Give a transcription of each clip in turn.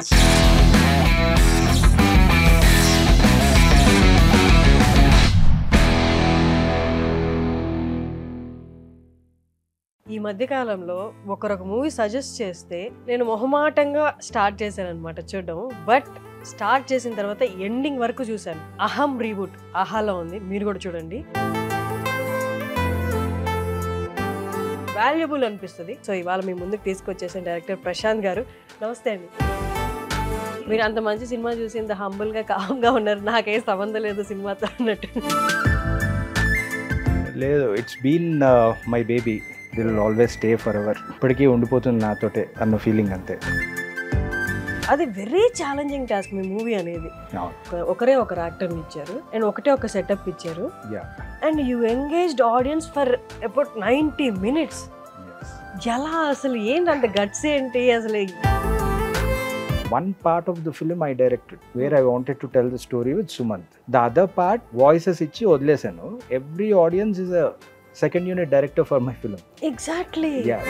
ఈ మధ్య కాలంలో ఒకరొక మూవీ సజెస్ట్ చేస్తే నేను మొహమాటంగా స్టార్ట్ చేశాను అనమాట చూడడం బట్ స్టార్ట్ చేసిన తర్వాత ఎండింగ్ వరకు చూశాను అహం రీబూట్ అహాలో ఉంది మీరు కూడా చూడండి వాల్యుబుల్ అనిపిస్తుంది సో ఇవాళ మీ ముందుకు తీసుకొచ్చేసిన డైరెక్టర్ ప్రశాంత్ గారు నమస్తే అండి మీరు అంత మంచి సినిమా చూసి ఇంత హంబుల్గా కామ్గా ఉన్నారు నాకే సంబంధం లేదు సినిమాతో అన్నట్టు లేదు it's been my baby deal always stay forever ఇప్పటికీ ఉండిపోతుంది నాతోటే అన్న ఫీలింగ్ అంతే అది వెరీ ఛాలెంజింగ్ టాస్క్ మీ మూవీ అనేది అవును. ఒక- ఒకరే ఒక యాక్టర్ని ఇచ్చారు అండ్ ఒకటే ఒక సెటప్ ఇచ్చారు Yeah. And you engaged audience for about ninety minutes ఎలా అసలు ఏంటంటే గట్స్ ఏంటి అసలు one part of the film I directed where I wanted to tell the story with Sumanth the other part voices ఇచ్చి వదిలేశాను every audience is a second unit director for my film exactly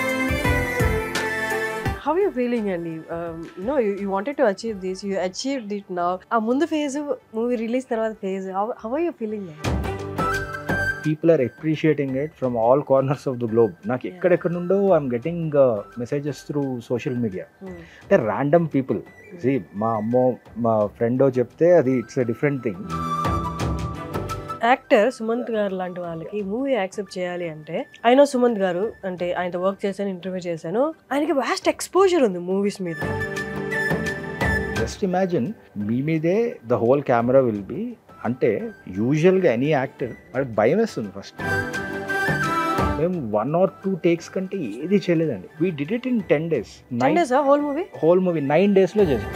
how you feeling అండి no you wanted to achieve this you achieve it now ఆ ముందు phase movie release తర్వాత phase how are you feeling people are appreciating it from all corners of the globe నాకు ఎక్కడెక్కడ నుండో I'm getting messages through social media అంటే random people C మా అమ్మో మా ఫ్రెండో చెప్తే అది it's a different thing actor Sumanth గారు లాంటి వాళ్ళకి మూవీ యాక్సెప్ట్ చేయాలి అంటే ఆయన సుమంత్ గారు అంటే ఆయనతో వర్క్ చేశాను ఇంటర్వ్యూ చేశాను ఆయనకి వాస్ట్ ఎక్స్పోజర్ ఉంది మూవీస్ మీద జస్ట్ ఇమాజిన్ మీ మీదే the whole camera will be అంటే యూజువల్గా ఎనీ యాక్టర్ వాళ్ళకి భయం వేస్తుంది ఫస్ట్ మేము వన్ ఆర్ టూ టేక్స్ కంటే ఏది చేయలేదండి we did it in ten days nine days whole movie whole movie nine డేస్లో చేసాం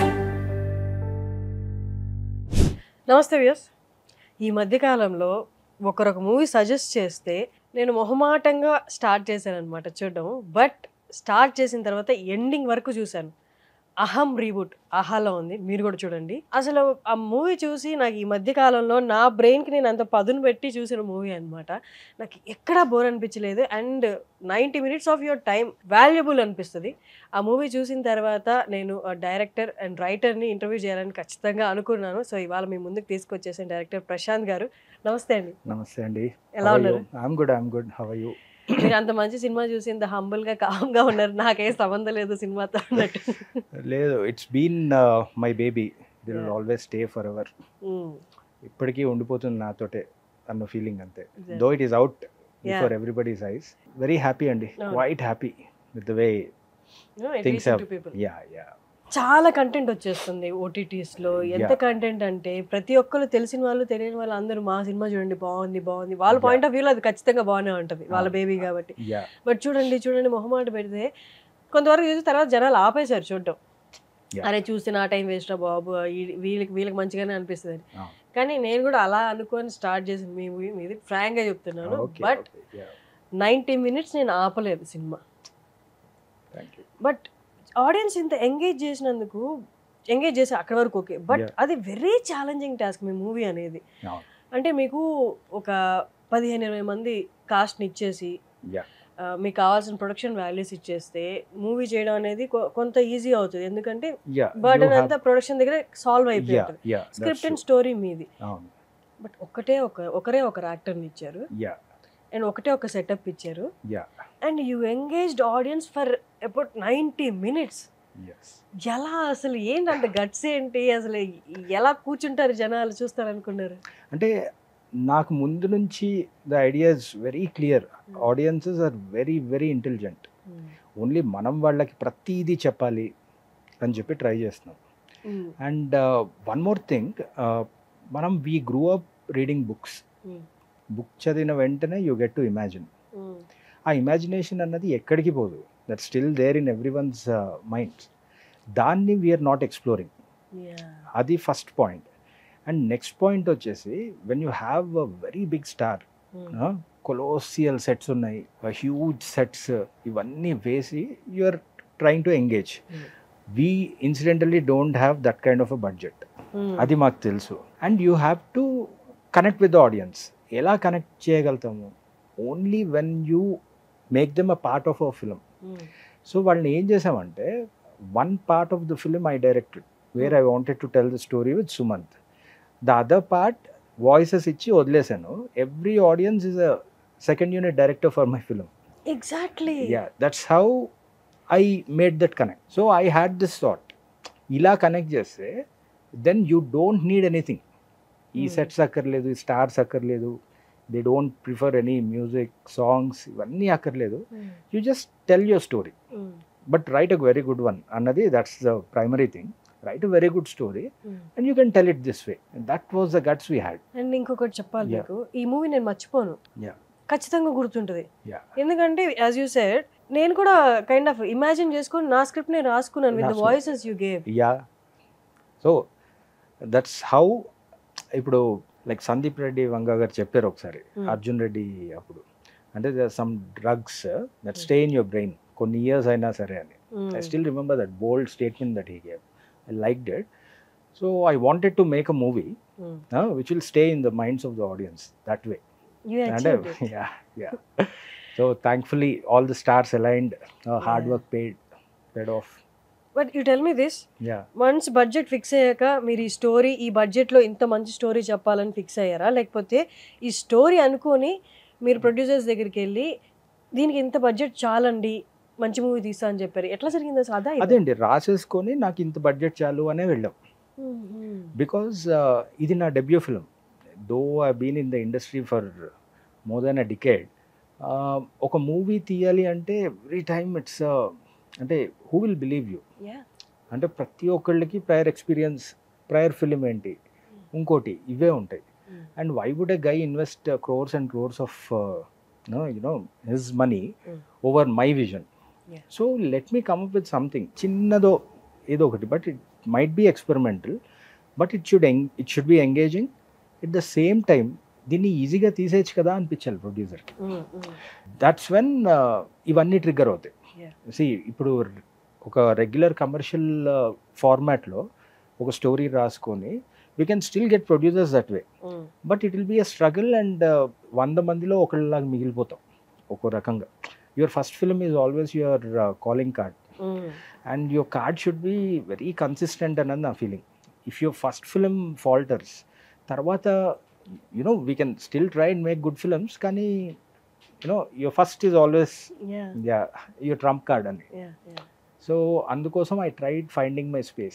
నమస్తే వ్యూస్ ఈ మధ్య కాలంలో ఒకరొక మూవీ సజెస్ట్ చేస్తే నేను మొహమాటంగా స్టార్ట్ చేశాను అనమాట చూడడం బట్ స్టార్ట్ చేసిన తర్వాత ఎండింగ్ వరకు చూశాను అహం రీబూట్ ఆహాలో ఉంది మీరు కూడా చూడండి అసలు ఆ మూవీ చూసి నాకు ఈ మధ్య కాలంలో నా బ్రెయిన్కి నేను అంత పదును పెట్టి చూసిన మూవీ అన్నమాట నాకు ఎక్కడా బోర్ అనిపించలేదు and ninety minutes of your time valuable అనిపిస్తుంది ఆ మూవీ చూసిన తర్వాత నేను డైరెక్టర్ అండ్ రైటర్ని ఇంటర్వ్యూ చేయాలని ఖచ్చితంగా అనుకున్నాను సో ఇవాళ మీ ముందుకు తీసుకొచ్చేసిన డైరెక్టర్ ప్రశాంత్ గారు నమస్తే అండి నమస్తే అండి ఎలా ఉన్నారు I'm good I'm good have you మీరు అంత మంచి సినిమా చూసి ఇంత హంబుల్గా కామ్గా ఉన్నారు నాకే సంబంధం లేదు సినిమాతో అన్నట్టు లేదు it's been my baby deal Yeah. Always stay forever Mm, ఇప్పటికీ ఉండిపోతుంది నాతోటే అన్న ఫీలింగ్ అంతే exactly. Though it is out Yeah. Before everybody's eyes very happy అండి Oh. Quite happy with the way No, it things reaches have to people. Yeah yeah చాలా content వచ్చేస్తుంది OTTs లో ఎంత Yeah. కంటెంట్ అంటే ప్రతి ఒక్కరు తెలిసిన వాళ్ళు తెలియని వాళ్ళు అందరూ మా సినిమా చూడండి బాగుంది బాగుంది వాళ్ళ Yeah. పాయింట్ ఆఫ్ వ్యూలో అది ఖచ్చితంగా బాగానే ఉంటుంది వాళ్ళ Ah. బేబీ కాబట్టి యా బట్ చూడండి చూడండి మొహమాట పెడితే కొంతవరకు చూసి తర్వాత జనాలు ఆపేశారు చూడటం Yeah. అరే చూస్తే నా టైం వేస్ట్ బాబు ఈ- వీళ్ళకి వీళ్ళకి మంచిగానే అనిపిస్తుంది అని. Ah. కానీ నేను కూడా అలా అనుకొని స్టార్ట్ చేసిన మీ మూవీ మీది ఫ్రాంక్ గా చెప్తున్నాను ఓకే బట్ నైంటీ మినిట్స్ నేను ఆపలేదు సినిమా థ్యాంక్ యూ బట్ ఆడియన్స్ ఇంత ఎంగేజ్ చేసినందుకు ఎంగేజ్ చేసి అక్కడ వరకు ఓకే బట్ Yeah. అది వెరీ ఛాలెంజింగ్ టాస్క్ మీ మూవీ అనేది అవును. అంటే మీకు ఒక పదిహేను ఇరవై మంది కాస్ట్ని ఇచ్చేసి Yeah. ఆ, మీకు కావాల్సిన ప్రొడక్షన్ వాల్యూస్ ఇచ్చేస్తే మూవీ చేయడం అనేది కొ- కొంత ఈజీ అవుతుంది ఎందుకంటే యా బర్డన్ అంతా ప్రొడక్షన్ దగ్గర సాల్వ్ అయిపోయి యా ఉంటుంది యా స్క్రిప్ట్ అండ్ స్టోరీ మీది అవును బట్ ఒకటే ఒక ఒకరే ఒక యాక్టర్ని ఇచ్చారు యా అండ్ ఒకటే ఒక సెటప్ ఇచ్చారు yeah and you engaged audience for about ninety minutes yes ఎలా అసలు ఏంటంటే గట్స్ ఏంటి అసలు ఎలా కూర్చుంటారు జనాలు చూస్తారు అనుకున్నారు అంటే నాకు ముందు నుంచి the idea is very clear audiences are very very intelligent only మనం వాళ్ళకి ప్రతిదీ చెప్పాలి అని చెప్పి ట్రై చేస్తున్నాం అండ్ వన్ మోర్ థింగ్ మనం we grew up reading books Hmm. Book చదివిన వెంటనే యూ గెట్ టు ఇమాజిన్ ఆ ఇమాజినేషన్ అన్నది ఎక్కడికి పోదు that still there in everyone's minds దాన్ని వీఆర్ నాట్ ఎక్స్ప్లోరింగ్ అది first point and next point వచ్చేసి when you have a very big star colossal sets ఉన్నాయి హ్యూజ్ సెట్స్ ఇవన్నీ వేసి you are trying to engage Hmm. We incidentally don't have that kind of a budget అది మాకు తెలుసు and you have to connect with the audience ఎలా connect చేయగలుగుతాము only when you make them a part of our film so వాళ్ళని ఏం చేసామంటే one part of the film I directed where I wanted to tell the story with Sumanth the other part voices ఇచ్చి వదిలేశాను every audience is a second unit director for my film exactly yeah that's how I made that connect so I had this thought ఇలా connect చేస్తే then you don't need anything ఈ Hmm. Sets అక్కర్లేదు ఈ stars అక్కర్లేదు they don't prefer any music songs ఇవన్నీ అక్కర్లేదు you just tell your story but write a very good one అన్నది that's the primary thing write a very good story and you can tell it this way that was the guts we had and ఇంకొకటి చెప్పాలి Yeah. మీకు ఈ movie నేను మర్చిపోను Yeah. ఖచ్చితంగా గుర్తుంటుంది Yeah. ఎందుకంటే యాజ్ యూ సెడ్ నేను కూడా కైండ్ ఆఫ్ ఇమాజిన్ చేసుకొని నా స్క్రిప్ట్ నేను రాసుకున్నాను విత్ ద రాసుకున్నా. Voices you gave yeah so that's how ఇప్పుడు లైక్ సందీప్ రెడ్డి వంగ గారు చెప్పారు ఒకసారి Hmm. అర్జున్ రెడ్డి అప్పుడు అంటే some drugs that stay in your brain కొన్ని ఇయర్స్ అయినా సరే అని I still remember that bold statement that he gave I like dead so I wanted to make a movie which will stay in the minds of the audience that way you అంటే yeah yeah so thankfully all the stars aligned hard Yeah. Work paid paid off but you tell me this yeah once budget fix అయ్యాక మీరు ఈ story ఈ బడ్జెట్లో ఇంత మంచి story చెప్పాలని fix అయ్యారా లేకపోతే ఈ స్టోరీ అనుకొని మీరు ప్రొడ్యూసర్స్ దగ్గరికి వెళ్ళి దీనికి ఇంత బడ్జెట్ చాలండి మంచి మూవీ తీస్తా అని చెప్పారు ఎట్లా జరిగింది అసలు అదా అదే అండి రాసేసుకొని నాకు ఇంత బడ్జెట్ చాలు అనే వెళ్ళాం బికాజ్ ఇది నా debut film though I been in the industry for more than a decade ఒక మూవీ తీయాలి అంటే ఎవ్రీ టైమ్ ఇట్స్ అంటే హూ విల్ బిలీవ్ యూ అంటే ప్రతి ఒక్కళ్ళకి ప్రయర్ ఎక్స్పీరియన్స్ ప్రయర్ ఫిలిం ఏంటి ఇంకోటి ఇవే ఉంటాయి and why would a guy invest crores and crores of no you know his money Mm. Over my vision Yeah. So let me come up with something చిన్నదో ఏదో ఒకటి but it might be experimental but it should it should be engaging at the same time దీన్ని ఈజీగా తీసేయచ్చు కదా అనిపించాలి producer that's when ఇవన్నీ trigger అవుతాయి Yeah. సి ఇప్పుడు ఒక రెగ్యులర్ కమర్షియల్ ఫార్మాట్లో ఒక స్టోరీ రాసుకొని we can still get producers that way but it will be a struggle and వంద మందిలో ఒకళ్ళలాగా మిగిలిపోతాం ఒక రకంగా your first film is always your calling card and your card should be very consistent అన్నది నా feeling if your first film falters తర్వాత you know we can still try and make good films కానీ you know your first is always yeah your trump card అని so అందుకోసం I tried finding my space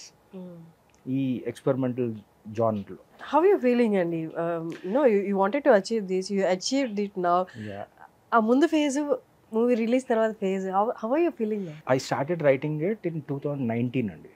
ఈ experimental జాన్లో how you feeling అండి no you wanted to achieve this you achieve it నా yeah ఆ ముందు phase movie release తర్వాత phase how are you feeling I started writing it in two thousand nineteen అండి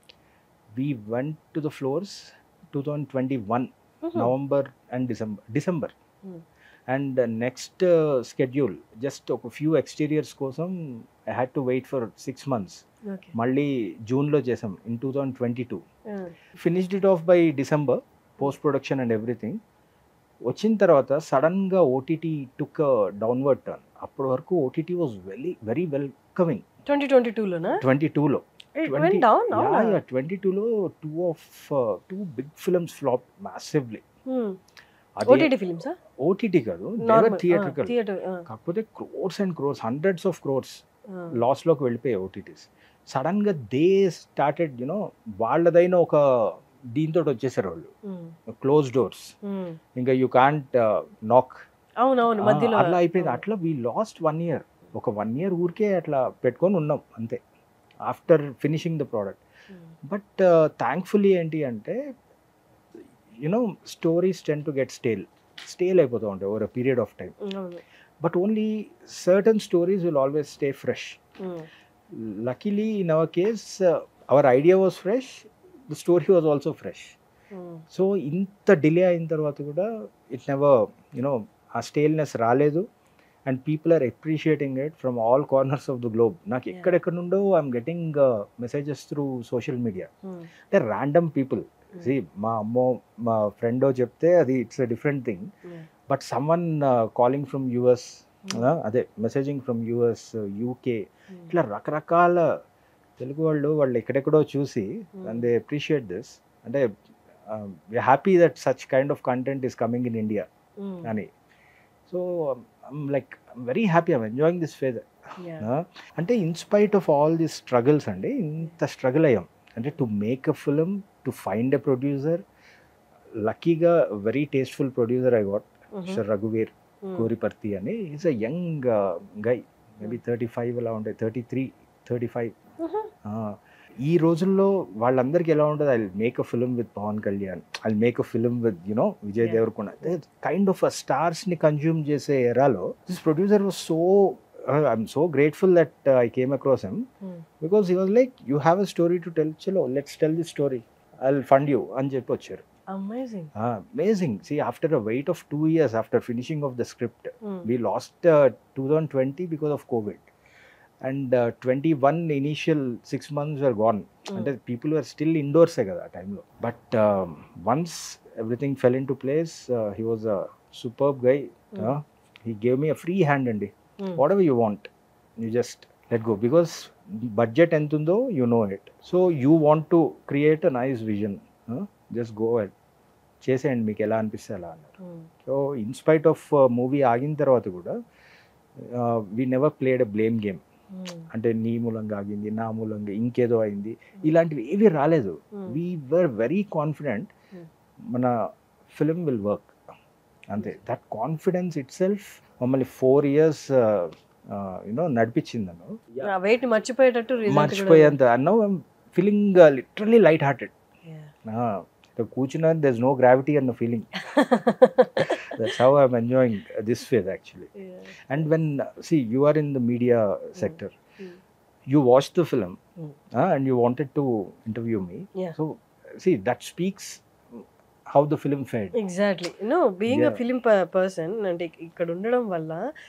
we went to the floors two thousand twenty one November and December December Hmm. And next schedule just ఒక few exteriors కోసం I had to wait for six months okay మళ్ళీ జూన్లో చేసాం in two thousand twenty two finished it off by December post production and everything వచ్చిన తర్వాత సడన్గా OTT took downward turn అప్పటి వరకు OTT was very very welcoming twenty twenty టూలోనా twenty టూలో వెంట్ డౌన్ ట్వంటీ టూలో two of two big films flop massively OTT ఫిలిమ్సా OTT కాదు నార్మల్ థియేట్రికల్ థియేటర్ కాకపోతే crores and crores hundreds of crores లాస్లోకి వెళ్ళిపోయాయి ఓటీటీస్ సడన్గా దే స్టార్టెడ్ యునో వాళ్ళదైన ఒక దీంతో వచ్చేసారు వాళ్ళు క్లోజ్ డోర్స్ ఇంకా యూ కాంట్ నాక్ అవునవును మధ్యలో అట్లా అయిపోయింది అట్లా వీ లాస్ట్ వన్ ఇయర్ ఒక వన్ ఇయర్ ఊరికే అట్లా పెట్టుకొని ఉన్నాం అంతే after finishing the product but thankfully ఏంటి అంటే you know stories tend to get stale stale అయిపోతూ ఉంటాయి over a period of time అవును but only certain stories will always stay fresh luckily in our case our idea was fresh the story was also fresh so ఇంత delay అయిన తర్వాత కూడా it never you know uh staleness రాలేదు and people are appreciating it from all corners of the globe నాకు Yeah. ఎక్కడెక్కడ నుండో I'm getting messages through social media అంటే random people C మా అమ్మో మా ఫ్రెండో చెప్తే అది it's a different thing but someone calling from US అదే మెసేజింగ్ ఫ్రమ్ యుఎస్ యూకే ఇట్లా రకరకాల తెలుగు వాళ్ళు వాళ్ళు ఎక్కడెక్కడో చూసి అండ్ దే అప్రిషియేట్ దిస్ అంటే happy that such kind of content is coming in India అని so like very happy I'm enjoying this phase Yeah. అంటే in spite of all the struggles అండి ఇంత స్ట్రగుల్ అయ్యాం అంటే to make a film to find a producer లక్కీగా very tasteful producer I got Mhm. Mister రఘువీర్ Mm. Koriparthi అని is a young guy maybe thirty five అలా ఉండే thirty three thirty five Mhm. ఈ రోజుల్లో వాళ్ళందరికీ ఎలా ఉంటుంది I make a film with Pawan Kalyan I make a film with you know Vijay Yeah. Deverakonda kind of a స్టార్స్ని కన్జ్యూమ్ చేసే ఎరాలో this producer was so I'm so grateful that I came across him Mm. Because he was like you have a story to tell చలో let's tell the story I fund you అని చెప్పి వచ్చారు Amazing. Amazing see after a wait of two years after finishing of the script Mm. we lost uh, 2020 because of covid and uh, 21 initial six months were gone Mm. అంటే people are still ఇండోర్సే కదా ఆ టైంలో but once everything fell in to place he was a super guy Mm. He gave me a free hand అండి Mm. Whatever you want you just let go because budget ఎంత ఉందో you know it so you want to create a nice vision just go at చేసేయండి మీకు ఎలా అనిపిస్తే అలా అన్నారు Mm. So in spite of movie ఆగిన తర్వాత కూడా we never played a blame game Mm. అంటే నీ మూలంగా ఆగింది నా మూలంగా ఇంకేదో అయింది ఇలాంటివి ఏవి రాలేదు Mm. We were very confident Mm. మన ఫిలిం విల్ వర్క్ అంతే దట్ కాన్ఫిడెన్స్ ఇట్ సెల్ఫ్ మమ్మల్ని ఫోర్ ఇయర్స్ యూనో నడిపించింది నన్ను ఆ వెయిట్ మర్చిపోయేటట్టు result కూడా- మర్చిపోయేంత అన్నో feeling literally light hearted Yeah. కూర్చున్నా దెస్ నో గ్రావిటీ అన్న feeling that's how I'm enjoying this phase actually Yeah. and when see you are in the media sector Mm. you watched the film Mm. uh, and you wanted to interview me Yeah. so see that speaks how the film fared exactly no being a Yeah. Film person అంటే ఇక్- ఇక్కడ ఉండడం వల్ల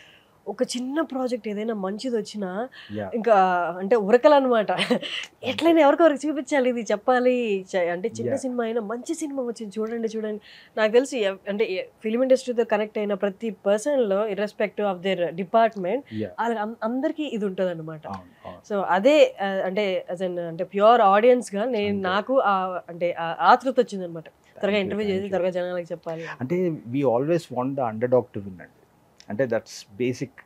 ఒక చిన్న project ఏదైనా మంచిది వచ్చినా yeah ఇంకా అంటే ఉరకలన్నమాట ఎట్లయినా ఎవరికొరకు చూపించాలి ఇది చెప్పాలి చ- అంటే చిన్న Yeah. సినిమా అయినా మంచి సినిమా వచ్చింది చూడండి చూడండి నాకు తెలిసి ఎవ్- అంటే ఫిలిం ఇండస్ట్రీతో కనెక్ట్ అయిన ప్రతి పర్సన్లో irrespective of their department yeah అందరికీ ఇది ఉంటుంది అనమాట అవును, అవును. సో అదే ఆ, అంటే as an అంటే ప్యూర్ ఆడియన్స్ గా నేను అంతే. నాకు ఆ అంటే ఆ ఆతృత వచ్చింది అనమాట త్వరగా Thank you, ఇంటర్వ్యూ thank చేసి you. త్వరగా జనాలకు చెప్పాలి అంటే we always want the underdog to win అండి అంటే దట్స్ బేసిక్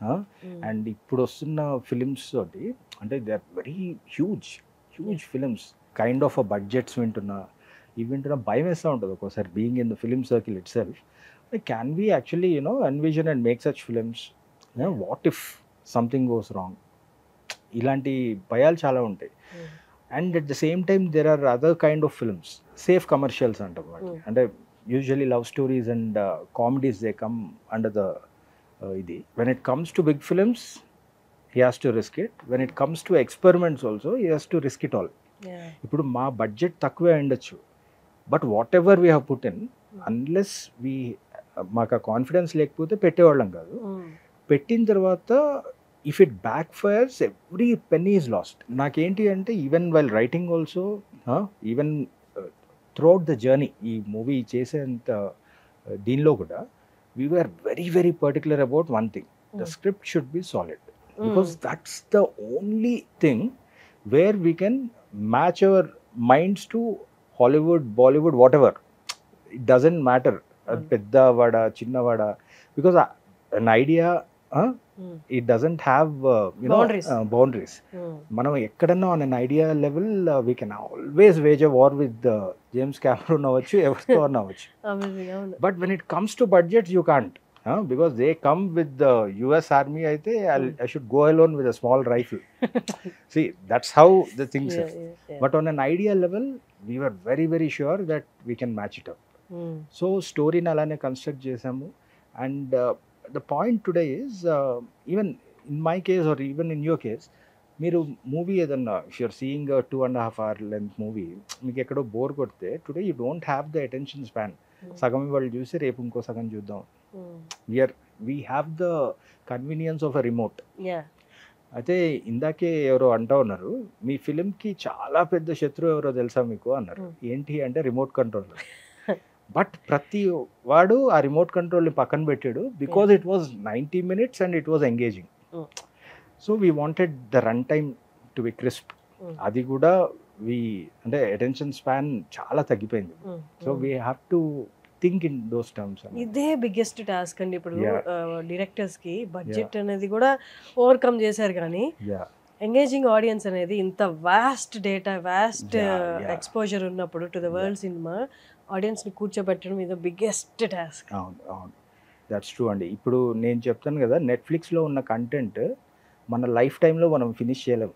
అండ్ ఇప్పుడు వస్తున్న ఫిలిమ్స్ తోటి అంటే they are very huge huge films kind of a budgets వింటున్నా ఇవి వింటున్నా భయం వేస్తూ ఉంటుంది ఒక్కోసారి being in the film circle itself can we actually you know envision and make such films what if something goes wrong ఇలాంటి భయాలు చాలా ఉంటాయి and at the same time there are other kind of films safe commercials అంటాం వాటిని. Mm. అంటే usually love stories and comedies they come under the ఇది when it comes to big films he has to risk it when it comes to experiments also he has to risk it all ఇప్పుడు మా budget తక్కువే ఉండొచ్చు but whatever we have put in unless we మాకు ఆ confidence లేకపోతే పెట్టేవాళ్ళం కాదు పెట్టిన తర్వాత if it backfires every penny is lost నాకేంటి అంటే even while writing also even throughout the journey ఈ మూవీ చేసేంత uh, దీనిలో కూడా we are very very particular about one thing the script should be solid because that's the only thing where we can match our minds to Hollywood, Bollywood, whatever. It doesn't matter. Mm. పెద్దవాడ చిన్నవాడ because an idea it doesn't have Boundaries. Boundaries మనం ఎక్కడన్నా on an idea level we can always wage a war with James Cameron అవ్వచ్చు ఎవరితో అన్న అవ్వచ్చు అవును but when it comes to budgets you can't because they come with the US army అయితే I should go alone with a small rifle see that's how the things but on an idea level we are very very sure that we can match it up so స్టోరీని అలానే construct చేసాము and the point today is even in my case or even in your case మీరు movie ఏదన్నా if you're seeing two and half hour length movie మీకు ఎక్కడో bore కొడితే today you don't have the attention span సగం వాళ్ళు చూసి రేపు ఇంకో సగం చూద్దాం we're we have the convenience of a remote yeah అయితే ఇందాకే ఎవరో అంటా ఉన్నారు మీ ఫిలింకి చాలా పెద్ద శత్రువు ఎవరో తెలుసా మీకు అన్నారు Hmm. ఏంటి అంటే రిమోట్ కంట్రోల్ బట్ ప్రతి వాడు ఆ రిమోట్ కంట్రోల్ని పక్కన పెట్టాడు because it was ninety minutes and it was engaging Hmm. So we wanted the run time to be crisp అది కూడా వి అంటే అటెన్షన్ స్పాన్ చాలా తగ్గిపోయింది so we have to think in those terms ఇదే biggest task అండి ఇప్పుడు Yeah. Directors కి budget అనేది కూడా ఓవర్కమ్ చేశారు కానీ యా ఎంగేజింగ్ ఆడియన్స్ అనేది ఇంత vast data vast Yeah, yeah. Exposure ఉన్నప్పుడు to the world cinema audience ని కూర్చోబెట్టడం ఇది బిగ్గెస్ట్ టాస్క్ అవును అవును దట్స్ ట్రూ అండి ఇప్పుడు నేను చెప్తాను కదా నెట్ఫ్లిక్స్లో ఉన్న కంటెంట్ మన లైఫ్ టైంలో మనం ఫినిష్ చేయలేం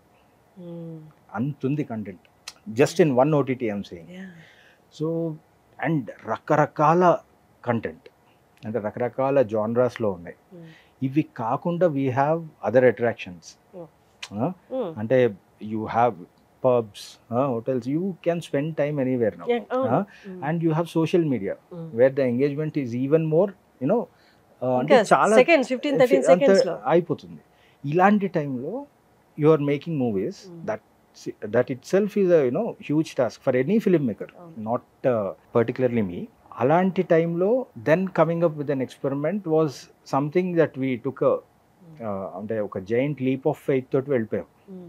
అంత ఉంది content just in one OTT I'm saying so and రకరకాల కంటెంట్ అంటే రకరకాల జానరాస్లో ఉన్నాయి ఇవి కాకుండా we have other attractions Oh. అంటే you have pubs hotels you can spend time anywhere now and you have social media where the engagement is even more you know అంటే చాలా సెకండ్స్ ఫిఫ్టీన్ థర్టీన్ అంత సెకండ్స్ లో అయిపోతుంది ఇలాంటి టైంలో you are making movies Mm. That that itself is you know huge task for any filmmaker అవును. Not particularly me అలాంటి టైంలో then coming up with an experiment was something that we took అంటే ఒక giant leap of faith తోటి వెళ్ళిపోయాం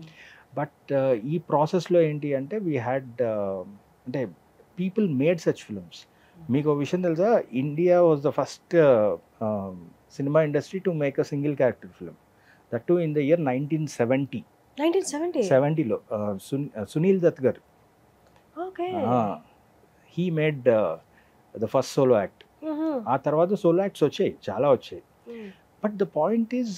but ఈ ప్రాసెస్లో ఏంటి అంటే వీ హ్యాడ్ అంటే పీపుల్ మేడ్ సచ్ ఫిల్మ్స్ మీకు ఒక విషయం తెలుసా India was the first cinema industry to make a single character film that to in the year nineteen seventy nineteen seventy సెవెంటీలో Sunil Dutt garu okay he made the first solo act ఆ తర్వాత solo acts వచ్చాయి చాలా వచ్చాయి but the point is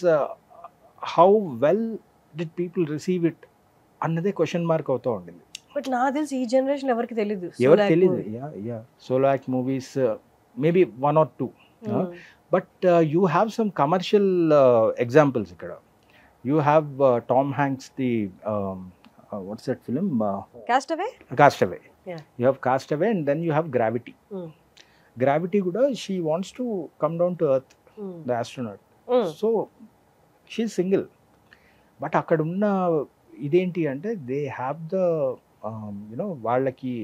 how well did people receive it అన్నదే question mark అవుతూ ఉండింది but నాకు తెలిసి ఈ జనరేషన్ ఎవరికి తెలీదు ఎవరు Soul Act తెలియదు movie. Yeah yeah solo act movies maybe one or two Mm. But you have some commercial examples ఇక్కడ you have Tom Hanks the what's that film Cast away? Cast Away Yeah. You have Cast Away and then you have Gravity Mm. Gravity కూడా she wants to come down to earth Mm. The astronaut Mm. So she single but అక్కడ ఉన్న ఇదేంటి అంటే they have the you know వాళ్ళకి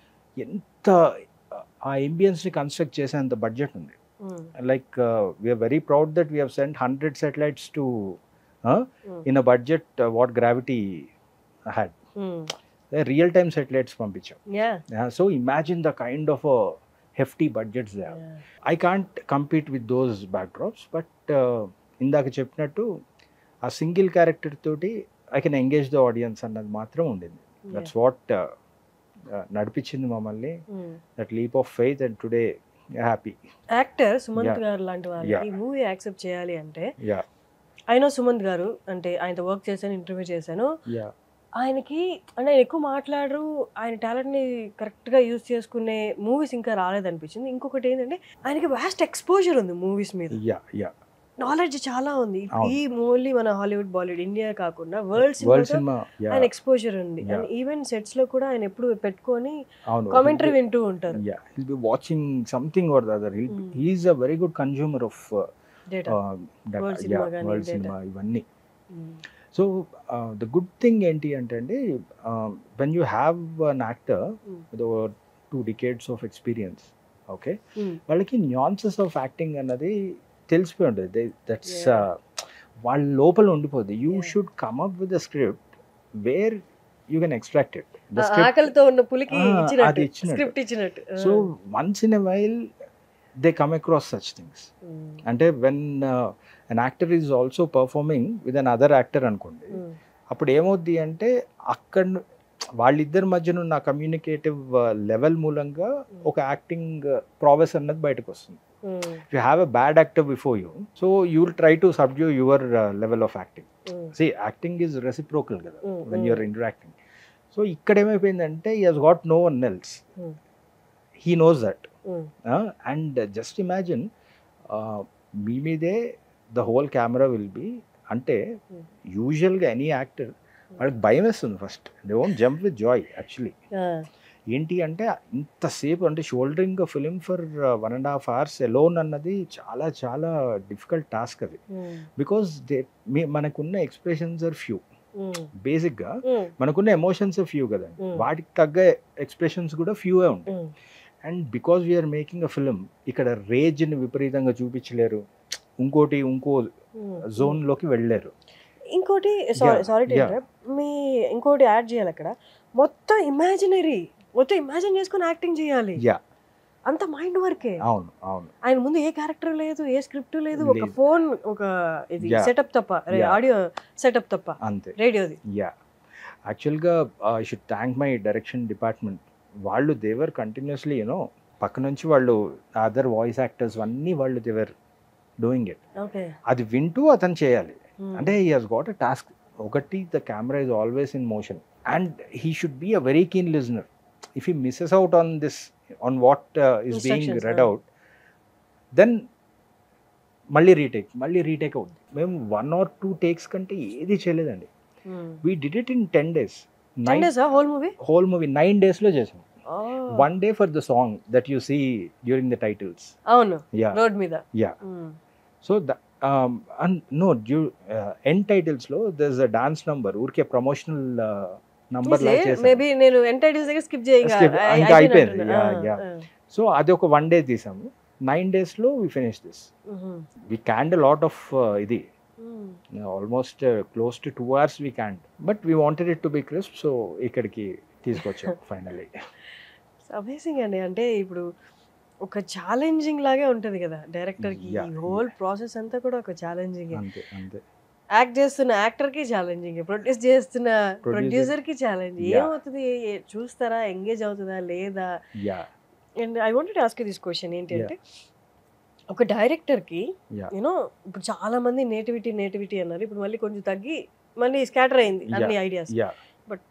ఎంత ఆ ఎంబియన్స్ని construct చేసేంత బడ్జెట్ ఉంది Mm. Like we're very proud that we have send hundred satellites to Mm. In a budget what Gravity had Mm. Real time satellites పంపించాం Yeah. So imagine the kind of hefty budgets they Yeah. I can't compete with those backdrops but ఇందాక చెప్పినట్టు ఆ single character తోటి I can engage the audience అన్నది మాత్రం ఉండింది that's what నడిపించింది మమ్మల్ని Mm. That leap of faith and today happy actor Sumanth Yeah. Garu లాంటి వాళ్ళకి Yeah. ఈ మూవీ యాక్సెప్ట్ చేయాలి అంటే యా ఆయన సుమంత్ గారు అంటే ఆయనతో వర్క్ చేశాను ఇంటర్వ్యూ చేశాను యా ఆయనకి అంటే ఆయన ఎక్కువ మాట్లాడరు ఆయన టాలెంట్ని కరెక్ట్గా యూజ్ చేసుకునే మూవీస్ ఇంకా రాలేదనిపించింది ఇంకొకటి ఏంటంటే ఆయనకి వాస్ట్ ఎక్స్పోజర్ ఉంది మూవీస్ మీద యా యా నాలెడ్జ్ చాలా ఉంది అవును. ఈ ఓన్లీ మన హాలీవుడ్ బాలీవుడ్ ఇండియా కాకుండా world world cinema cinema yeah ఆయన ఎక్స్పోజర్ ఉంది Yeah. అండ్ ఈవెన్ సెట్స్ లో కూడా ఆయన ఎప్పుడు పెట్టుకొని అవును కామెంటరీ వింటూ ఉంటారు yeah he'll be watching something or the other Mm. He's a very good consumer of data World cinema గానీ వరల్డ్ data. సినిమా ఇవన్నీ సో ద గుడ్ థింగ్ ఏంటి అంటే అండి when you have an actor Mm. With two decades of experience okay వాళ్ళకి nuances of acting అన్నది తెలిసిపోయి ఉంటుంది that's Yeah. వాళ్ళ లోపల ఉండిపోద్ది you Yeah. Should come up with the script where you can extract it the script ఆకలితో ఉన్న పులికి Ah, ఇచ్చినట్టు అది ఇచ్చినట్టు. స్క్రిప్ట్ ఇచ్చినట్టు so once in a while they come across such things అంటే when an actor is also performing with an other actor అనుకోండి అప్పుడు ఏమవుద్ది అంటే అక్కడ ను- వాళ్ళిద్దరి మధ్యన ఉన్న కమ్యూనికేటివ్ లెవెల్ మూలంగా ఒక యాక్టింగ్ ప్రాసెస్ అన్నది బయటకు వస్తుంది you have a bad actor before you so you will try to subdue your level of acting see acting is reciprocal కదా వెన్ యూఆర్ ఇంటరాక్టింగ్ సో ఇక్కడ ఏమైపోయిందంటే ఈ he's got no one else Hmm. He knows that and just imagine మీ మీదే the whole camera will be అంటే Hmm. యూజువల్గా any actor వాళ్ళకి భయం వేస్తుంది first they won't jump with joy actually ఏంటి అంటే ఇంతసేపు అంటే shouldering film for one and half hours alone అన్నది చాలా చాలా డిఫికల్ట్ టాస్క్ అది బికాస్ దే మీ మనకున్న ఎక్స్ప్రెషన్స్ ఆర్ ఫ్యూ బేసిక్గా మనకున్న ఎమోషన్స్ ఫ్యూ కదండి Mm. వాటికి తగ్గ ఎక్స్ప్రెషన్స్ కూడా ఫ్యూ ఉంటాయి and because we're making a film ఇక్కడ రేజ్ని విపరీతంగా చూపించలేరు ఇంకోటి ఇంకో జోన్లోకి వెళ్ళలేరు ఇంకోటి సారీ Yeah, సారీ yeah. మీ ఇంకోటి యాడ్ చేయాలి అక్కడ మొత్తం ఇమాజినరీ మొత్తం ఇమాజిన్ చేసుకొని యాక్టింగ్ చేయాలి యా అంత మైండ్ వర్కే అవును అవును ఆయన ముందు ఏ క్యారెక్టర్ లేదు ఏ స్క్రిప్ట్ లేదు ఒక లేదు. ఫోన్ ఒక ఇది Yeah. సెటప్ తప్ప Yeah. ఆడియో సెటప్ తప్ప అంతే రేడియోది యా యాక్చువల్గా I should thank my direction department వాళ్ళు దేవర్ కంటిన్యూస్లీ యూనో పక్క నుంచి వాళ్ళు అదర్ వాయిస్ యాక్టర్స్ అన్నీ వాళ్ళు దేవర్ డూయింగ్ ఇట్ ఓకే అది వింటూ అతను చేయాలి అంటే he has got a task ఒకటి the camera is always in motion and he should be a very keen listener if he misses out on this on what is being Instructions, read ah. Out then మళ్ళీ retake మళ్ళీ retake అవుతుంది మేము one or two takes కంటే ఏది చేయలేదండి we did it in ten days ten nine days whole movie whole movie nine డేస్లో చేసాం one day for the song that you see during the titles అవును yeah road మీద yeah so the no due end టైటిల్స్లో there is a dance number ఊరికే promotional number లా చేసాం maybe నేను ఎంటైటిల్స్ దగ్గర స్కిప్ చేయంగా Skip, ఇంకా అయిపోయింది. Yeah, yeah. సో అది ఒక వన్ డే తీసాము నైన్ డేస్లో we finish this we canned lot of ఇది almost close to two hours we canned but we wanted it to be crisp so ఇక్కడికి తీసుకొచ్చాం ఫైనల్లీ అమేజింగ్ అండి అంటే ఇప్పుడు ఒక ఛాలెంజింగ్ లాగే ఉంటది కదా డైరెక్టర్ కి Yeah, హోల్ ప్రాసెస్ అంతా కూడా ఒక ఛాలెంజింగ్ అంతే అంతే యాక్ట్ చేస్తున్న యాక్టర్ కి ఛాలెంజింగ్ ప్రొడ్యూస్ చేస్తున్న Producer. ప్రొడ్యూసర్ కి ఛాలెంజ్ Yeah. ఏమవుతుంది ఏ- చూస్తారా ఎంగేజ్ అవుతుందా లేదా yeah and I wanted ask this question ఏంటి అంటే ఒక డైరెక్టర్ కి Yeah. యూనో ఇప్పుడు చాలా మంది నేటివిటీ నేటివిటీ అన్నారు ఇప్పుడు మళ్ళీ కొంచెం తగ్గి మళ్ళీ స్కాటర్ అయింది అన్ని ideas yeah but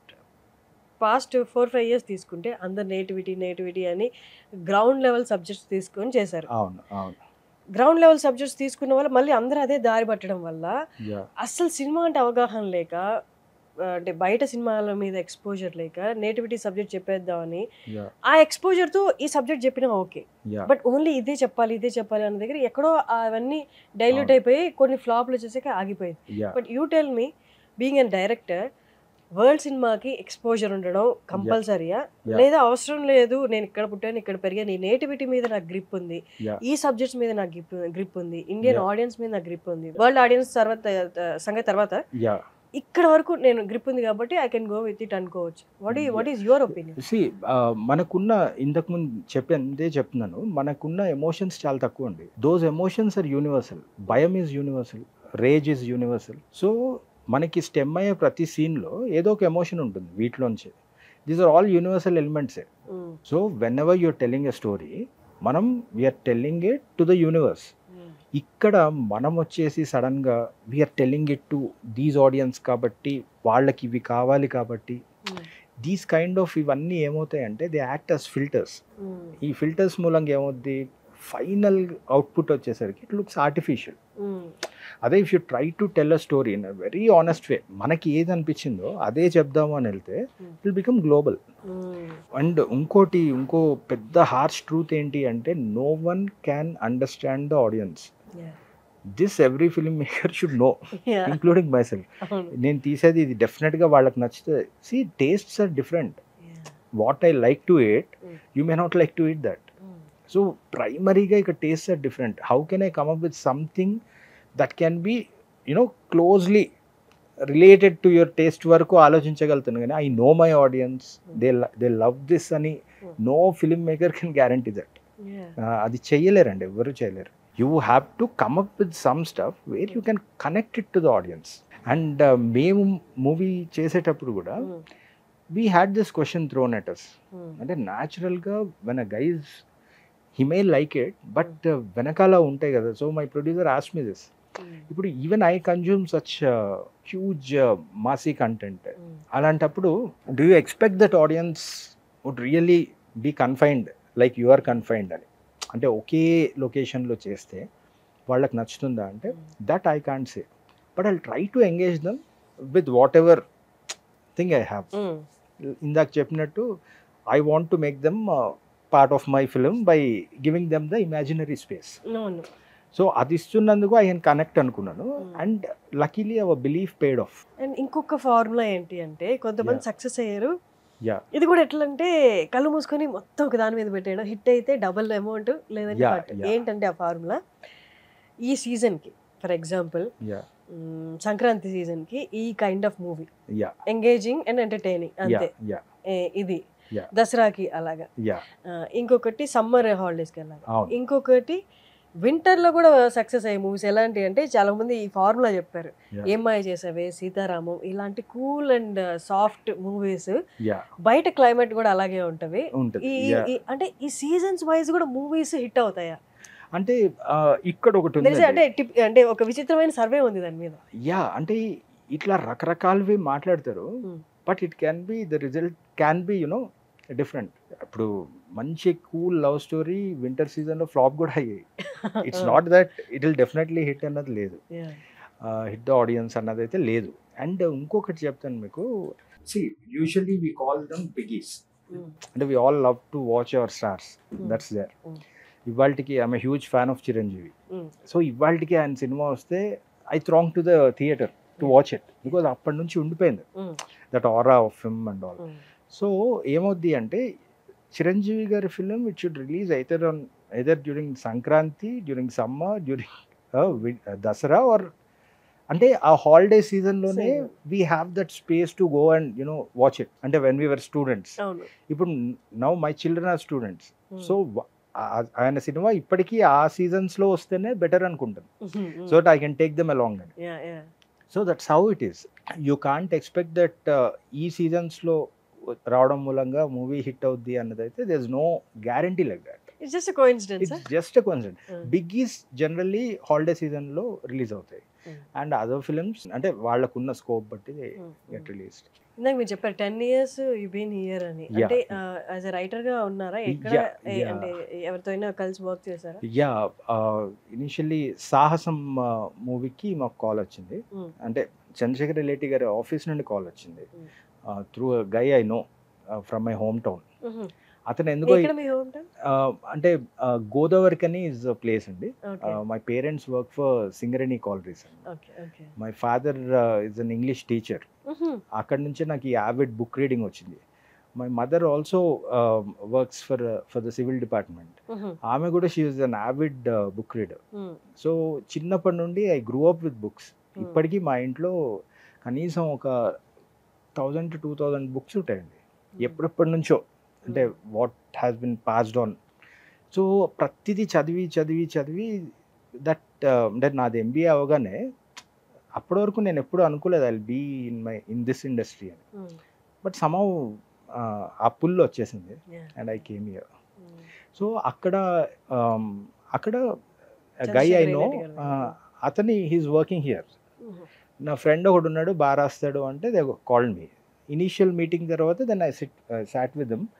past four five years తీసుకుంటే అందరు నేటివిటీ నేటివిటీ అని గ్రౌండ్ లెవెల్ సబ్జెక్ట్స్ తీసుకొని చేశారు అవును అవును గ్రౌండ్ లెవెల్ సబ్జెక్ట్స్ తీసుకున్న వల్ల మళ్ళీ అందరూ అదే దారి పట్టడం వల్ల యా అస్సలు సినిమా అంటే అవగాహన లేక ఆ, అంటే బయట సినిమాల మీద ఎక్స్పోజర్ లేక నేటివిటీ సబ్జెక్ట్ చెప్పేద్దామని యా ఆ ఎక్స్పోజర్తో ఈ సబ్జెక్ట్ చెప్పినా ఓకే యా బట్ ఓన్లీ ఇదే చెప్పాలి ఇదే చెప్పాలి అన్న దగ్గర ఎక్కడో అవన్నీ డైల్యూట్ అవును. అయిపోయి కొన్ని ఫ్లాప్లు వచ్చేసాక ఆగిపోయింది yeah but you tell me being an director world సినిమాకి ఎక్స్పోజర్ ఉండడం కంపల్సరీయా Yeah. లేదా అవసరం లేదు నేను ఇక్కడ పుట్టాను ఇక్కడ పెరిగాను ఈ నేటివిటీ మీద నాకు గ్రిప్ ఉంది Yeah. ఈ సబ్జెక్ట్స్ మీద నాకు గ్రిప్ గ్రిప్ ఉంది ఇండియన్ Yeah. ఆడియన్స్ మీద నాకు గ్రిప్ ఉంది వరల్డ్ ఆడియన్స్ తర్వాత సంగతి తర్వాత యా ఇక్కడ వరకు నేను గ్రిప్ ఉంది కాబట్టి I can go with it అనుకోవచ్చు వాట్ ఈ what is your opinion see మనకున్న ఇంతకుముందు చెప్పే చెప్తున్నాను మనకున్న ఎమోషన్స్ చాలా తక్కువ అండి దోస్ ఎమోషన్స్ ఆర్ యూనివర్సల్ భయం is universal rage is universal so మనకి స్టెమ్ అయ్యే ప్రతి సీన్లో ఏదో ఒక ఎమోషన్ ఉంటుంది వీటిలోంచి దీస్ ఆర్ ఆల్ యూనివర్సల్ ఎలిమెంట్సే so whenever you're telling a story మనం we're telling it to the universe ఇక్కడ మనం వచ్చేసి సడన్గా we are telling it to these audience కాబట్టి వాళ్ళకి ఇవి కావాలి కాబట్టి దీస్ కైండ్ ఆఫ్ ఇవన్నీ ఏమవుతాయంటే దే యాక్ట్ అస్ ఫిల్టర్స్ ఈ ఫిల్టర్స్ మూలంగా ఏమవుద్ది ఫైనల్ అవుట్పుట్ వచ్చేసరికి ఇట్ లుక్స్ ఆర్టిఫిషియల్ అదే if you try to tell a story in a very honest way మనకి ఏది అనిపించిందో అదే చెప్దాము అని వెళ్తే it will become global and ఇంకోటి ఇంకో పెద్ద హార్ష్ ట్రూత్ ఏంటి అంటే no one can understand the audience this every film maker should know including myself నేను తీసేది ఇది డెఫినెట్గా వాళ్ళకి నచ్చితే see tastes are different what I like to it you may not like to it that so ప్రైమరీగా ఇక్కడ taste are different how can I come up with something that can be you know closely related to your taste వరకు ఆలోచించగలుగుతాను కానీ I know my audience they they love this అని no film maker can guarantee that అది చెయ్యలేరండి ఎవరు చేయలేరు you have to come up with some stuff where you can connect it to the audience and మేము movie చేసేటప్పుడు కూడా we had this question thrown at us అంటే న్యాచురల్గా when a guys he may like it but వెనకాల ఉంటాయి కదా so my producer ఆస్ me this ఇప్పుడు even I consume such huge massy content అలాంటప్పుడు do you expect that audience would really be confined like you are confined అని అంటే ఒకే లొకేషన్లో చేస్తే వాళ్ళకి నచ్చుతుందా అంటే that I can't say but I try to engage them with whatever thing I have ఇందాక చెప్పినట్టు I want to make them part of my film by giving them the imaginary space అవును so అది ఇస్తున్నందుకు I can connect అనుకున్నాను and luckily our belief paid off and ఇంకొక formula ఏంటి అంటే కొంతమంది Yeah. సక్సెస్ అయ్యారు యా ఇది కూడా ఎట్లా అంటే కళ్ళు మూసుకొని మొత్తం ఒక దాని మీద పెట్టేయడం హిట్ అయితే డబుల్ అమౌంట్ లేదంటే Yeah, part. yeah. ఏంటంటే ఆ ఫార్ములా ఈ సీజన్కి ఫర్ ఎగ్జాంపుల్ యా సంక్రాంతి సీజన్కి ఈ kind of movie yeah engaging and entertaining yeah అంతే యా ఏ, ఇది Yeah. దసరాకి అలాగా యా ఆ, ఇంకొకటి సమ్మర్ హాలిడేస్కి అలాగా అవును ఇంకొకటి వింటర్లో కూడా సక్సెస్ అయ్యే మూవీస్ ఎలాంటి అంటే చాలా మంది ఈ ఫార్ములా చెప్పారు Yeah. ఏం మాయ చేసావే సీతారామం ఇలాంటి cool and soft movies yeah బయట క్లైమేట్ కూడా అలాగే ఉంటవి ఉంటుంది ఈ Yeah. ఈ- అంటే ఈ సీజన్స్ వైజ్ కూడా మూవీస్ హిట్ అవుతాయా అంటే ఆ, ఇక్కడ ఒకటి ఉంది తెలిసి అంటే టిప్ అంటే ఒక విచిత్రమైన సర్వే ఉంది దాని మీద యా అంటే ఇట్లా రకరకాలవి మాట్లాడతారు Hmm. But it can be the result can be you know different ఇప్పుడు మంచి కూల్ లవ్ స్టోరీ వింటర్ సీజన్లో ఫ్లాప్ కూడా అయ్యాయి it's not that it will definitely hit అన్నది లేదు Yeah. హిట్ ద ఆడియన్స్ అన్నది అయితే లేదు అండ్ ఇంకొకటి చెప్తాను మీకు see usually we call them biggies Mm. అంటే we all love to watch our stars Mm. That's there Mm. ఇవాళకి I'm huge fan of Chiranjeevi Mm. So ఇవాళకి ఆయన సినిమా వస్తే I throng to the theatre to watch it because అప్పటి నుంచి ఉండిపోయింది Mm. That aura of film and all Mm. So ఏమవుద్ది అంటే చిరంజీవి గారి ఫిలిం ఇట్ షుడ్ రిలీజ్ అయితే on either during Sankranti during summer during Dasara or అంటే ఆ హాలిడే సీజన్లోనే Season. We have that space to go and you know watch it అంటే when we were students అవును ఇప్పుడు now my children are students Mm. So ఆయన సినిమా ఇప్పటికీ ఆ సీజన్స్లో వస్తేనే బెటర్ అనుకుంటాను Mm. So I can take them along and Yeah, yeah. So that's how it is you can't expect that ఈ సీజన్స్లో రావడం మూలంగా మూవీ హిట్ అవుద్ది అన్నది అయితే there is no guarantee like that It's just a coincidence. It's huh? Just concept Mm. Biggies generally holiday సీజన్లో release అవుతాయి Mm. And other films అంటే వాళ్ళకున్న స్కోప్ బట్టి Mm. గెట్ రిలీజ్ ఇందాక మీరు చెప్పారు ten years you been here అని Yeah. అంటే యాజ్ ఎ రైటర్ గా ఉన్నారా ఎక్కడ Yeah, ఏ- yeah. అంటే ఎవరితో అయినా కలిసి వర్క్ చేశారా యా ఇనిషియల్లీ సాహసం మూవీకి మాకు కాల్ వచ్చింది Mm. అంటే చంద్రశేఖర్ రెడ్డి గారి ఆఫీస్ నుండి కాల్ వచ్చింది Mm. Through guy I know from my hometown Mhm. అతను ఎందుకో ఎక్కడ మీ హోమ్ టౌన్ uh, అంటే గోదావరికని ఇస్ ప్లేస్ అండి okay my parents work for Singareni collieries అండి okay okay my father is an English teacher అక్కడ నుంచే నాకు ఈ యావిడ్ బుక్ రీడింగ్ వచ్చింది my mother also works for for the civil department ఆమె కూడా she is an avid book reader so చిన్నప్పటి నుండి I grew up with books ఇప్పటికీ మా ఇంట్లో కనీసం ఒక thousand to two thousand books ఉంటాయండి ఎప్పుడెప్పటి నుంచో అంటే what has been passed on so ప్రతిదీ చదివి చదివి చదివి దట్ అంటే నాది ఎంబీఏ అవగానే అప్పటి వరకు నేను ఎప్పుడు అనుకోలేదు I be in my in this industry అని బట్ సమౌ ఆ పుల్ వచ్చేసింది and I came here so అక్కడ um, అక్కడ guy I know Chandrashekar Reddy garu. అతని హీస్ వర్కింగ్ హియర్ నా ఫ్రెండ్ ఒకడు ఉన్నాడు బాగా రాస్తాడు అంటే they call me initial meeting తర్వాత then I sit sat with them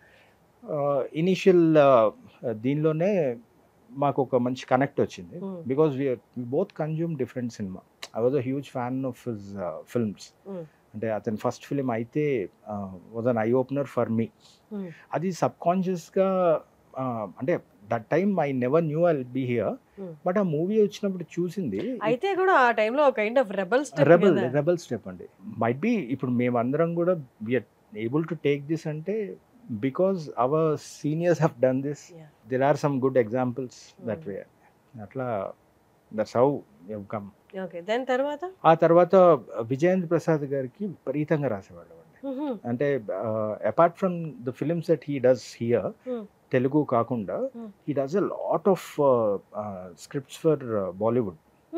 initial దీనిలోనే మాకు ఒక మంచి కనెక్ట్ వచ్చింది because we both consume different cinema I was a huge fan of his films Mm. అంటే అతని ఫస్ట్ ఫిలిం అయితే was an eye opener for me Mm. అది సబ్ కాన్షియస్గా అంటే that time I never knew I be here Mm. But ఆ movie వచ్చినప్పుడు చూసింది అయితే కూడా ఆ టైంలో kind of rebel rebel rebel step అండి మైట్ బి ఇప్పుడు మేమందరం కూడా we are able to take this అంటే because our seniors have done this Yeah. There are some good examples that way అట్లా that's how you've come okay దాని తర్వాత ఆ తర్వాత విజయేంద్ర ప్రసాద్ గారికి విపరీతంగా రాసేవాళ్ళం అండి అంటే apart from the films that he does here Hmm. Telugu కాకుండా Hmm. He does a lot of scripts for Bollywood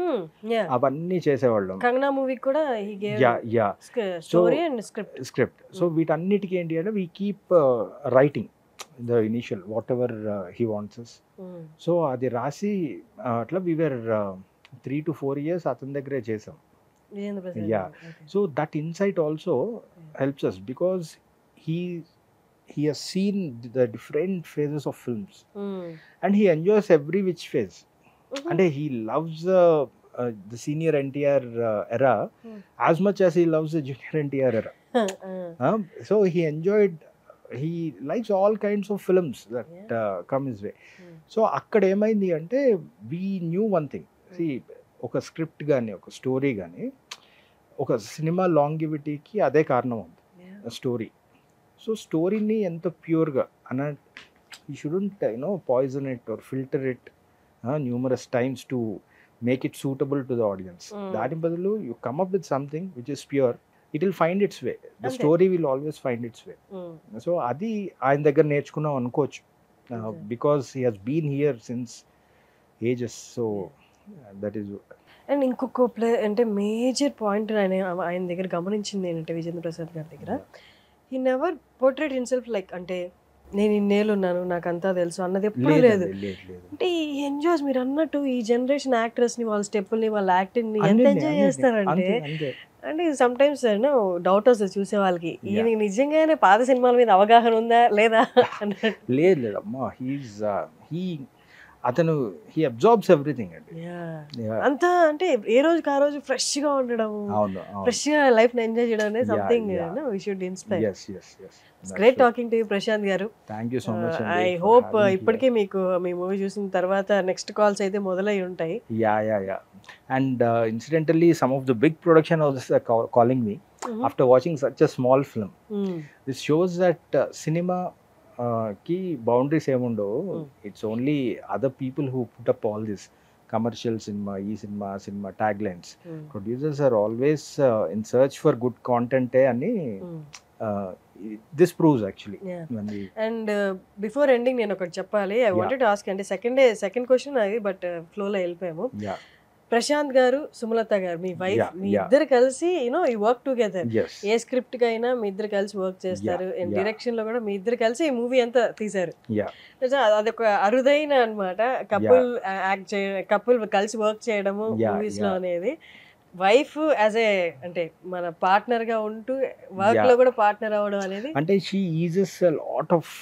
అవన్నీ చేసేవాళ్ళం కంగనా మూవీ కూడా he gave yeah yeah story and script script so Mm. వీటన్నిటికీ ఏంటి అంటే we keep writing the initial whatever he wants so అది రాసి uh, అట్లా we are three to four years అతని దగ్గరే చేసాం Vijayendra Prasad Yeah. So that insight also helps us because he he has seen the different phases of films and he enjoys every which phase అంటే he loves the senior NTR era Hmm. As much as he loves the junior NTR era so he enjoyed he likes all kinds of films that come his way so అక్కడ ఏమైంది అంటే we knew one thing see ఒక script కానీ ఒక story కానీ ఒక cinema లాంగివిటీకి అదే కారణం ఉంది స్టోరీ సో స్టోరీని ఎంత ప్యూర్గా అన్న ఈ shouldn't you know poison it or filter it numerous times to make it suitable to the audience Mm. దాని బదులు you come up with something which is pure it will find its way the అంతే. Story will always find its way so అది ఆయన దగ్గర నేర్చుకున్నాం అనుకోవచ్చు Okay. Because he has been here since ages so that is and ఇంకొక play అంటే major point ఆయన ఆయన దగ్గర గమనించింది ఏంటంటే విజేంద్ర ప్రసాద్ గారి దగ్గర he never portrait himself like అంటే నేను ఇన్నేళ్ళు ఉన్నాను నాకు అంతా తెలుసు అన్నది ఎప్పుడు లేదు లేదు లేదు లేదు అంటే ఈ ఎంజాయ్స్ మీరు అన్నట్టు ఈ జనరేషన్ యాక్టర్స్ ని వాళ్ళ స్టెప్పుల్ని వాళ్ళ యాక్టింగ్ ని ఎంత అన్నిటిని, ఎంజాయ్ అన్నిటిని. చేస్తారంటే అంతే, అంతే. అంటే సమ్ టైమ్స్ డౌట్ వస్తుంది చూసే వాళ్ళకి Yeah. ఈయనకి నిజంగానే పాత సినిమాల మీద అవగాహన ఉందా లేదా అన్నట్టు లేదు లేదు అమ్మా హీస్ హీ అతను హీ అబ్జార్బ్స్ ఎవ్రీథింగ్ అండి Yeah. Yeah. అంతా అంటే ఏ రోజుకి ఆ రోజు ఫ్రెష్ గా ఉండడం అవును అవును ఫ్రెష్ గా లైఫ్ ని ఎంజాయ్ చేయడం అనేది Yeah, something yeah. We should inspire yes yes yes great talking to Prashanth garu thank you so much I hope ఇప్పటికే మీకు మీ మూవీ చూసిన తర్వాత నెక్స్ట్ కాల్స్ అయితే మొదలై ఉంటాయి yeah yeah yeah and incidentally some of the big production houses calling me after watching such a small film Mm. This shows that cinema కి boundaries ఏముండవు Mm. It's only other people who put up all this commercial cinema ఈ cinema ఆ cinema tag lines Mm. Producers are always in search for good కాంటెంటే అని Mm. This proves actually Yeah. And before ending నేను ఒకటి చెప్పాలి I wanted ask అంటే second day second question అది but ఫ్లోలో వెళ్ళిపోయాము యా ప్రశాంత్ గారు సుమలత గారు మీ వైఫ్ Yeah, మీ yeah. ఇద్దరు కలిసి యూనో ఈ work together as a script కి అయినా మీ ఇద్దరు కలిసి వర్క్ చేస్తారు Yeah, అండ్ yeah. డైరెక్షన్ లో కూడా మీ ఇద్దరు కలిసి ఈ మూవీ అంతా తీశారు యా నిజం, అదొక అరుదైన అనమాట కపుల్ యాక్ట్ చే కపుల్ కలిసి వర్క్ చేయడము Yeah, మూవీస్ లో yeah. అనేది వైఫ్ యాజ్ ఏ అంటే మన పార్ట్నర్ గా ఉంటూ వర్క్ Yeah. లో కూడా పార్ట్నర్ అవ్వడం అనేది అంటే she eases a lot of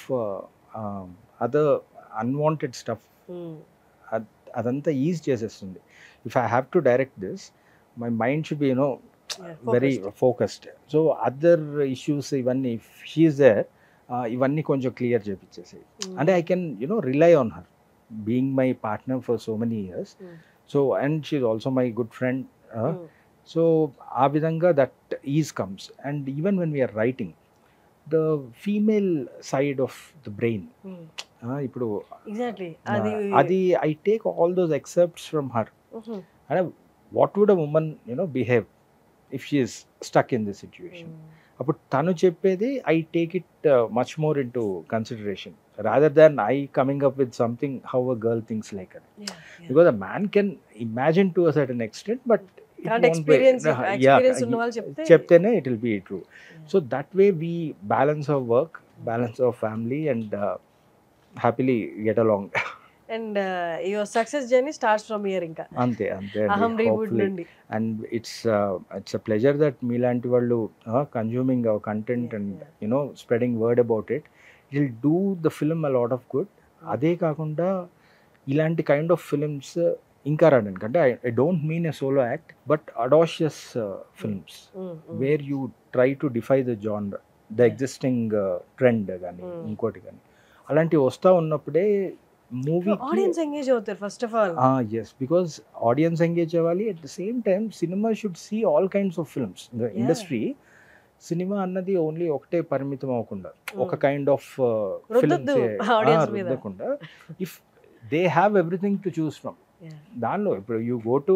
other unwanted stuff um, అదంతా ఈజ్ చేసేస్తుంది if I have to direct this my mind should be you know yeah, very focused. Focused so other issues ఇవన్నీ she's there ఇవన్నీ కొంచెం clear చేపించేసి um, అంటే I can you know rely on her being my partner for so many years Mm. So and she's also my good friend um, so ఆ విధంగా that is comes and even when we are writing the female side of the brain um, ఇప్పుడు exactly ah, అది అది I take all those excerpts from her ఉహు, అంటే what would a woman you know behave if she's stuck in this situation um, అప్పుడు తను చెప్పేది I take it much more into consideration rather than I coming up with something how a girl things like అది yeah, yeah. Because a man can imagine to a certain extent but కాబట్టి experience experience ఉన్న వాళ్ళు చెప్తే చెప్తేనే it will be true so that way we balance of work balance of family and happily get along and your success journey starts from here ఇంకా అంతే అంతే అహం reboot నుండి and it's it's a pleasure that మీలాంటి వాళ్ళు consuming our content Yeah, and yeah. You know spreading word about it it will do the film a lot of good అదే కాకుండా ఇలాంటి కైండ్ ఆఫ్ ఫిల్మ్స్ ఇంకా రావడానికి అంటే I don't mean a solo act but audacious films um, um. Where you try to defy the genre the existing trend కానీ Mm. ఇంకోటి కానీ అలాంటివి వస్తూ ఉన్నప్పుడే మూవీ ఆడియన్స్ ఎంగేజ్ అవుతారు first of all yes because audience engage అవ్వాలి at the same time cinema should see all kinds of films the industry cinema అన్నది only ఒకటే పరిమితం అవ్వకుండా ఒక కైండ్ ఆఫ్ రుద్దొద్దు audience మీద. రుద్దకుండా if they have everything to choose from దానిలో ఇప్పుడు you go to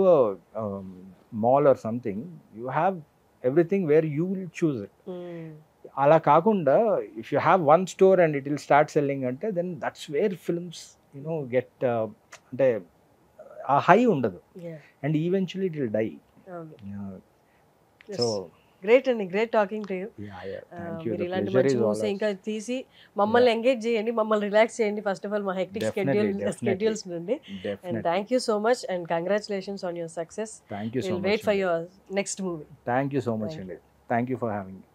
mall or something you have everything where you will choose it అలా కాకుండా if you have one store and it will start selling అంటే then that's where films you know get అంటే ఆ high ఉండదు and eventually it will die so great అండి great talking to you thank you మీరు ఇలాంటి మంచి మూవీస్ ఇంకా తీసి మమ్మల్ని ఎంగేజ్ చేయండి మమ్మల్ని రిలాక్స్ చేయండి ఫస్ట్ ఆఫ్ ఆల్ మా hectic Definitely, schedule definitely. Schedules నుండి and definite thank you so much and congratulations on your success thank you so will much wait for your next movie thank you so much Thank అండి thank you for having